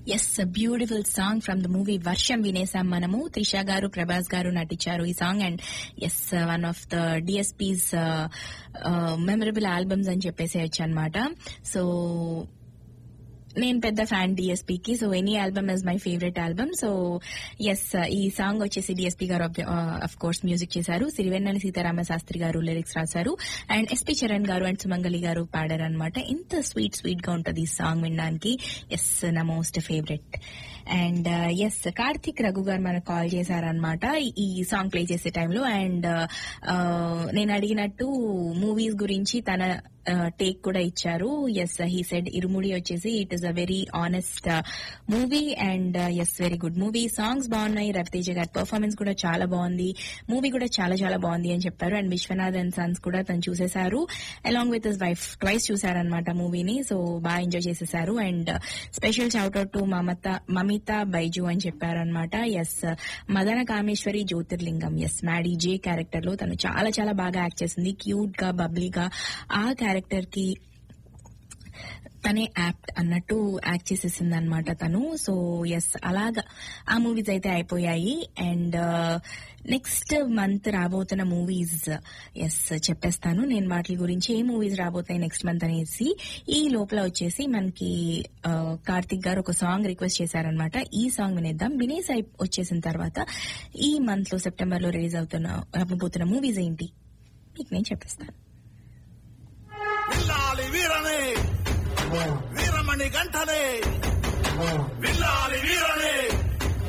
yes beautiful song from the movie Varsham వినేసాం మనము త్రిష గారు ప్రభాస్ గారు నటించారు ఈ song and yes one of the DSP's memorable albums అని చెప్పేసేయచ్చు అనమాట సో నేను పెద్ద ఫ్యాన్ డిఎస్పీకి so any album is my favourite album so yes ఈ సాంగ్ వచ్చేసి DSP garu of course music చేశారు సిరివెన్నెల సీతారామ శాస్త్రి గారు లిరిక్స్ రాశారు అండ్ ఎస్పీ చరణ్ గారు అండ్ సుమంగళి గారు పాడారు అనమాట ఇంత స్వీట్ స్వీట్ గా ఉంటది ఈ సాంగ్ వినడానికి ఎస్ నా most favourite and yes Karthik Raghu garu మనకు కాల్ చేశారనమాట ఈ సాంగ్ ప్లే చేసే టైంలో అండ్ నేను అడిగినట్టు మూవీస్ గురించి తన టేక్ కూడా ఇచ్చారు ఎస్ హీ సెడ్ ఇరుముడి వచ్చేసి it is a very honest movie and yes very good movie songs బాగున్నాయి రవితేజ గారి పర్ఫార్మెన్స్ కూడా చాలా బాగుంది మూవీ కూడా చాలా చాలా బాగుంది అని చెప్పారు అండ్ విశ్వనాథ్ అండ్ సన్స్ కూడా తను చూసేశారు along with his wife twice చూసారనమాట మూవీని సో బాగా ఎంజాయ్ చేసేసారు and special out to Mamatha Mamitha Baiju అని చెప్పారనమాట ఎస్ మదన కామేశ్వరి జ్యోతిర్లింగం ఎస్ మ్యాడీ జే క్యారెక్టర్ లో తను చాలా చాలా బాగా యాక్ట్ చేసింది క్యూట్ గా బబ్లీగా ఆ క్యారెక్టర్ కి తనే యాప్ట్ అన్నట్టు యాక్ట్ చేసేసింది అనమాట తను సో ఎస్ అలాగా ఆ మూవీస్ అయితే అయిపోయాయి అండ్ నెక్స్ట్ మంత్ రాబోతున్న మూవీస్ ఎస్ చెప్పేస్తాను నేను వాటి గురించి ఏ మూవీస్ రాబోతాయి నెక్స్ట్ మంత్ అనేసి ఈ లోపల వచ్చేసి మనకి కార్తిక్ గారు ఒక సాంగ్ రిక్వెస్ట్ చేశారనమాట ఈ సాంగ్ వినేద్దాం వినేసి అయి- వచ్చేసిన తర్వాత ఈ మంత్ లో సెప్టెంబర్ లో రిలీజ్ అవుతున్న అవ్వబోతున్న మూవీస్ ఏంటి మీకు నేను చెప్పేస్తాను విల్లాలి వీరనే వీరమణి గంటనే విల్లాలి వీరనే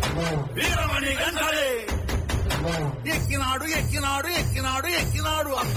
వీరమణి గంటనే ఎక్కినాడు ఎక్కినాడు ఎక్కినాడు ఎక్కినాడు